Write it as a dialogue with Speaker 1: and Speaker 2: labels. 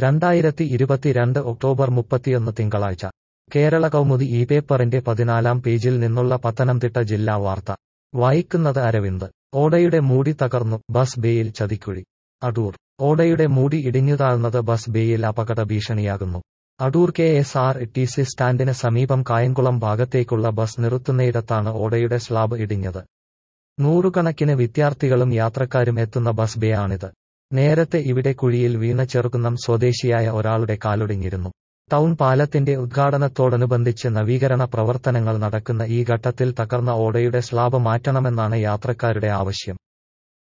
Speaker 1: രണ്ടായിരത്തി ഇരുപത്തിരണ്ട് ഒക്ടോബർ മുപ്പത്തിയൊന്ന് തിങ്കളാഴ്ച കേരള കൗമുദി ഈ പേപ്പറിന്റെ പതിനാലാം പേജിൽ നിന്നുള്ള പത്തനംതിട്ട ജില്ലാ വാർത്ത വായിക്കുന്നത് അരവിന്ദ് ഓടയുടെ മൂടി തകർന്നു ബസ് ബേയിൽ ചതിക്കുഴി അടൂർ ഓടയുടെ മൂടി ഇടിഞ്ഞുതാഴ്ന്നത് ബസ് ബേയിൽ അപകട ഭീഷണിയാകുന്നു Adoor K S R T C സ്റ്റാൻഡിന് സമീപം കായംകുളം ഭാഗത്തേക്കുള്ള ബസ് നിർത്തുന്നയിടത്താണ് ഓടയുടെ സ്ലാബ് ഇടിഞ്ഞത് നൂറുകണക്കിന് വിദ്യാർത്ഥികളും യാത്രക്കാരും എത്തുന്ന ബസ് ബേ ആണിത് നേരത്തെ ഇവിടെ കുഴിയിൽ വീണ ചെറുകുന്നം സ്വദേശിയായ ഒരാളുടെ കാലൊടിഞ്ഞിരുന്നു ടൗൺ പാലത്തിന്റെ ഉദ്ഘാടനത്തോടനുബന്ധിച്ച് നവീകരണ പ്രവർത്തനങ്ങൾ നടക്കുന്ന ഈ ഘട്ടത്തിൽ തകർന്ന ഓടയുടെ സ്ലാബ് മാറ്റണമെന്നാണ് യാത്രക്കാരുടെ ആവശ്യം